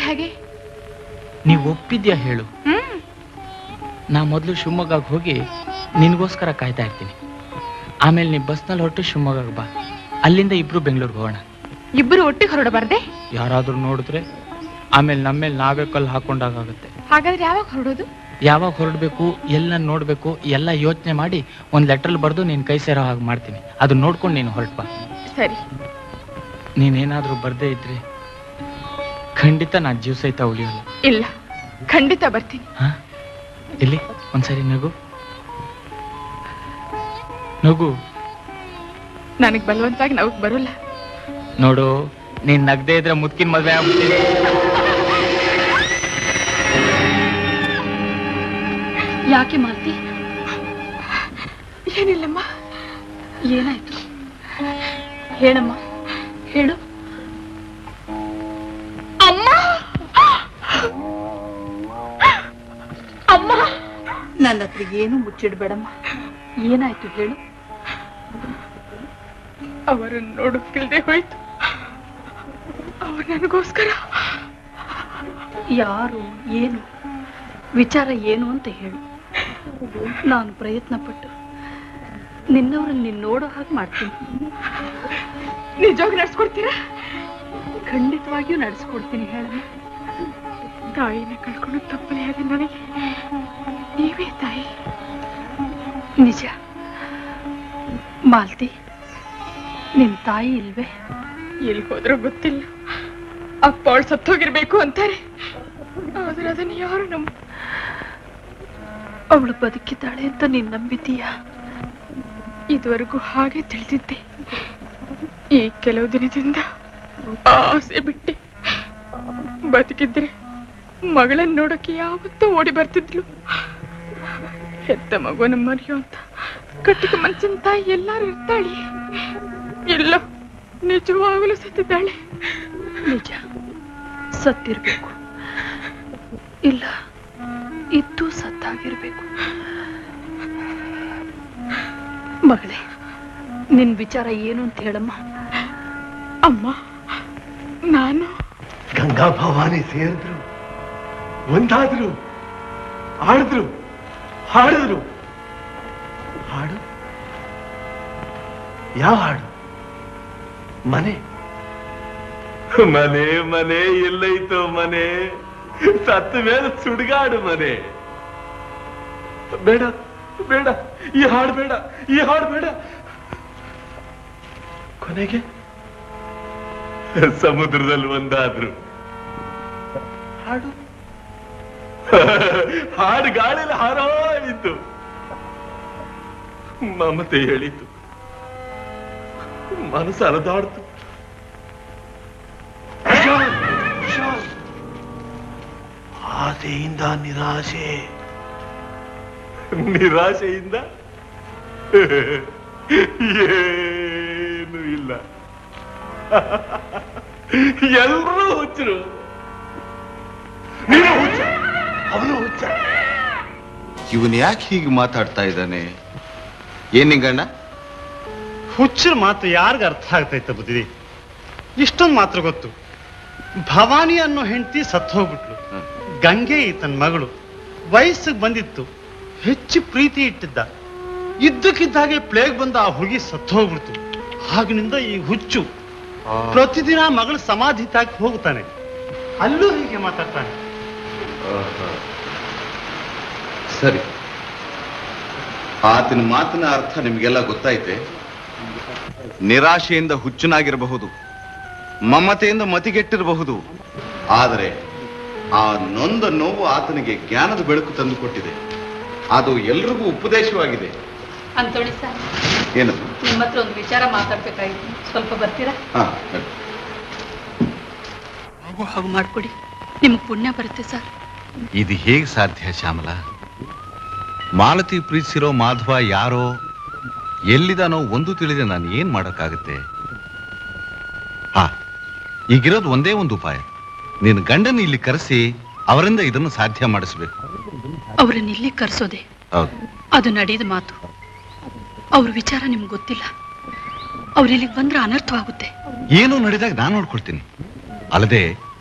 ಹೇಗೆ ನೀವು ಒಪ್ಪಿದ್ಯಾ ಹೇಳು ಹ್ಮ್ ನಾ ಮೊದಲು ಶಿವಮೊಗ್ಗಕ್ಕೆ ಹೋಗಿ ನಿನಗೋಸ್ಕರ ಕಾಯ್ತಾ ಇರ್ತೀನಿ ಆಮೇಲೆ ನೀವು ಬಸ್ನಲ್ಲಿ ಹೊರಟು ಶಿವಮೊಗ್ಗಕ್ಕೆ ಬಾ ಅಲ್ಲಿಂದ ಇಬ್ರು ಬೆಂಗಳೂರಿಗೆ ಹೋಗೋಣ ಇಬ್ಬರು ಒಟ್ಟಿಗೆ ಹೊರಡಬಾರ್ದೆ ಯಾರಾದ್ರೂ ನೋಡಿದ್ರೆ ಆಮೇಲೆ ನಮ್ಮೇಲೆ ನಾವೇ ಕಲ್ಲು ಹಾಕೊಂಡಾಗುತ್ತೆ ಹಾಗಾದ್ರೆ ಯಾವಾಗ ಹೊರಡೋದು ಯಾವಾಗ ಹೊರಡ್ಬೇಕು ಎಲ್ಲ ನೋಡ್ಬೇಕು ಎಲ್ಲ ಯೋಚನೆ ಮಾಡಿ ಒಂದ್ ಲೆಟರ್ ಬರೆದು ನೀನ್ ಕೈ ಸೇರೋ ಹಾಗೆ ಮಾಡ್ತೀನಿ ಅದು ನೋಡ್ಕೊಂಡು ನೀನು ಹೊರಟ್ ಬಾ ಸರಿ ನೀನೇನಾದ್ರೂ ಬರ್ದೇ ಇದ್ರೆ ಖಂಡಿತ ನಾ ಜೀವ ಸಹಿತ ಉಳಿಯೋಲ್ಲ ಇಲ್ಲ ಖಂಡಿತ ಬರ್ತೀನಿ ಹಾ ಇಲ್ಲಿ ಒಂದ್ಸರಿ ನಗು ನಗು ನನಗ್ ಬಲವಂತವಾಗಿ ನಾವು ಬರೋಲ್ಲ ನೋಡು ನೀನ್ ನಗ್ದೇ ಇದ್ರೆ ಮುದ್ಕಿನ ಮದ್ವೆ ಆಗ್ಬಿಡ್ತೀನಿ ಯಾಕೆ ಮಾಲ್ತಿ ಏನಿಲ್ಲಮ್ಮ ಏನಾಯ್ತು ಹೇಳಮ್ಮ ಹೇಳು ಅಮ್ಮ ಅಮ್ಮ ನನ್ನ ಹತ್ರ ಏನು ಮುಚ್ಚಿಡ್ಬೇಡಮ್ಮ ಏನಾಯ್ತು ಹೇಳು ಅವರನ್ನು ನೋಡೋಕ್ಕಿಲ್ದೆ ಹೋಯ್ತು ಅವ್ರು ನನಗೋಸ್ಕರ ಯಾರು ಏನು ವಿಚಾರ ಏನು ಅಂತ ಹೇಳು ನಾನು ಪ್ರಯತ್ನ ಪಟ್ಟು ನಿನ್ನವ್ರನ್ನ ನೀನ್ ನೋಡೋ ಹಾಗೆ ಮಾಡ್ತೀನಿ ನಿಜವಾಗಿ ನಡ್ಸ್ಕೊಡ್ತೀರಾ ಖಂಡಿತವಾಗಿಯೂ ನಡೆಸ್ಕೊಡ್ತೀನಿ ಹೇಳಮ್ಮ ತಾಯಿನ ಕಳ್ಕೊಂಡು ತಪ್ಪಲೇ ಆದ ನನಗೆ ನೀವೇ ತಾಯಿ ನಿಜ ಮಾಲ್ತಿ ನಿನ್ ತಾಯಿ ಇಲ್ವೇ ಎಲ್ಲಿ ಹೋದ್ರೂ ಗೊತ್ತಿಲ್ಲ ಅಪ್ಪ ಅವಳು ಸತ್ತೋಗಿರ್ಬೇಕು ಅಂತಾರೆ ಆದ್ರೆ ಅದನ್ನ ಯಾರು ನಮ್ಮ ಅವಳು ಬದುಕಿದ್ದಾಳೆ ಅಂತ ನೀನ್ ನಂಬಿದ್ದೀಯಾ ಇದುವರೆಗೂ ಹಾಗೆ ತಿಳಿದಿದ್ದೆ ಈ ಕೆಲವು ದಿನದಿಂದ ಆಸೆ ಬಿಟ್ಟೆ ಬದುಕಿದ್ರೆ ಮಗಳನ್ನ ನೋಡಕ್ಕೆ ಯಾವತ್ತೂ ಓಡಿ ಬರ್ತಿದ್ಲು ಹೆತ್ತ ಮಗುವನ್ನ ಮರೆಯೋ ಅಂತ ಕಟ್ಟಿಗೆ ಮನ್ಸಿನ ತಾಯಿ ಎಲ್ಲಾರು ಇರ್ತಾಳೆ ಇಲ್ಲ ನಿಜವಾಗಲೂ ಸತ್ತಿದ್ದಾಳೆ ನಿಜ ಸತ್ತಿರ್ಬೇಕು ಇಲ್ಲ ಇದ್ದು ಸತ್ತಾಗಿರ್ಬೇಕು ಮಗಳೇ ನಿನ್ ವಿಚಾರ ಏನು ಅಂತ ಹೇಳಮ್ಮ ಅಮ್ಮ ನಾನು ಗಂಗಾ ಭವಾನಿ ಸೇರಿದ್ರು ಒಂದಾದ್ರು ಆಡಿದ್ರು ಹಾಡಿದ್ರು ಹಾಡು ಯಾವ ಹಾಡು ಮನೆ ಮನೆ ಮನೆ ಎಲ್ಲೈತೋ ಮನೆ ಸತ್ತ ಮೇಲೆ ಸುಡ್ಗಾಡು ಮನೆ ಬೇಡ ಬೇಡ ಈ ಹಾಡು ಬೇಡ ಈ ಹಾಡು ಬೇಡ ಕೊನೆಗೆ ಸಮುದ್ರದಲ್ಲಿ ಒಂದಾದ್ರು ಹಾಡು ಹಾಡು ಗಾಳಿಲಿ ಹಾರೋಯಿತು ಮಮತೆ ಹೇಳಿತು ಮನಸ್ಸು ಅಲದಾಡ್ತು ಕುಶಾಲ್, ಕುಶಾಲ್. ಆಸೆಯಿಂದ ನಿರಾಶೆ ನಿರಾಶೆಯಿಂದ ಏನು ಇಲ್ಲ ಎಲ್ಲರೂ ಹುಚ್ಚರು ನೀನು ಹುಚ್ಚ ಅವನು ಹುಚ್ಚ ಇವನ್ ಯಾಕೆ ಹೀಗೆ ಮಾತಾಡ್ತಾ ಇದ್ದಾನೆ ಏನಿಂಗಣ್ಣ ಹುಚ್ಚರ ಮಾತು ಯಾರಿಗ ಅರ್ಥ ಆಗ್ತೈತೆ ಬುದ್ಧಿ ಇಷ್ಟೊಂದು ಮಾತ್ರ ಗೊತ್ತು ಭವಾನಿ ಅನ್ನೋ ಹೆಂಡತಿ ಸತ್ತು ಹೋಗ್ಬಿಟ್ಲು ಗಂಗೆ ಈತನ ಮಗಳು ವಯಸ್ಸಿಗೆ ಬಂದಿತ್ತು ಹೆಚ್ಚು ಪ್ರೀತಿ ಇಟ್ಟಿದ್ದ ಇದ್ದಕ್ಕಿದ್ದಾಗೆ ಪ್ಲೇಗ್ ಬಂದ ಆ ಹುಡುಗಿ ಸತ್ತು ಹೋಗ್ಬಿಡ್ತು ಆಗಿನಿಂದ ಈ ಹುಚ್ಚು ಪ್ರತಿದಿನ ಮಗಳ ಸಮಾಧಿ ತಾಕಿ ಹೋಗ್ತಾನೆ ಅಲ್ಲೂ ಹೀಗೆ ಮಾತಾಡ್ತಾನೆ ಆಹಾ. ಸರಿ ಆತನ ಮಾತಿನ ಅರ್ಥ ನಿಮಗೆಲ್ಲ ಗೊತ್ತಾಯ್ತೆ ನಿರಾಶೆಯಿಂದ ಹುಚ್ಚನಾಗಿರಬಹುದು ಮಮತೆಯಿಂದ ಮತಿಗೆಟ್ಟಿರಬಹುದು ಆದರೆ ಆ ನೊಂದ ನೋವು ಆತನಿಗೆ ಜ್ಞಾನದ ಬೆಳಕು ತಂದುಕೊಟ್ಟಿದೆ ಅದು ಎಲ್ರಿಗೂ ಉಪದೇಶವಾಗಿದೆ ಅಂತೋಳಿ ಸರ್ ಏನದು ನಿಮ್ಮ ಹತ್ರ ಒಂದು ವಿಚಾರ ಮಾತಾಡ್ಬೇಕಾಗಿತ್ತು ಸ್ವಲ್ಪ ಬರ್ತೀರಾ ಹಾ ನಡಿ. ಹಾಗೂ ಹಾಗೆ ಮಾಡ್ಕೊಡಿ ನಿಮ್ಗೆ ಪುಣ್ಯ ಬರುತ್ತೆ ಸರ್ ಇದು ಹೇಗೆ ಸಾಧ್ಯ ಶ್ಯಾಮಲ ಮಾಲತಿ ಪ್ರೀತಿಸಿರೋ ಮಾಧವ ಯಾರೋ ಎಲ್ಲಿದಾನೋ ಒಂದು ತಿಳಿದೆ ನಾನು ಏನ್ ಮಾಡೋಕ್ಕಾಗತ್ತೆ ಹಾ ಈಗಿರೋದು ಒಂದೇ ಒಂದು ಉಪಾಯ ನಿನ್ನ ಗಂಡನ ಇಲ್ಲಿ ಕರೆಸಿ ಅವರಿಂದ ಇದನ್ನು ಸಾಧ್ಯ ಮಾಡಿಸ್ಬೇಕು ಅವ್ರನ್ನ ಇಲ್ಲಿ ಕರ್ಸೋದೆ ಹೌದು ಅದು ನಡೆಯದ ಮಾತು ಅವ್ರ ವಿಚಾರ ನಿಮ್ಗೆ ಗೊತ್ತಿಲ್ಲ ಅವ್ರು ಇಲ್ಲಿಗೆ ಬಂದ್ರೆ ಅನರ್ಥವಾಗುತ್ತೆ ಏನು ನಡೆದಾಗ ನಾನು ನೋಡ್ಕೊಳ್ತೀನಿ ಅಲ್ಲದೆ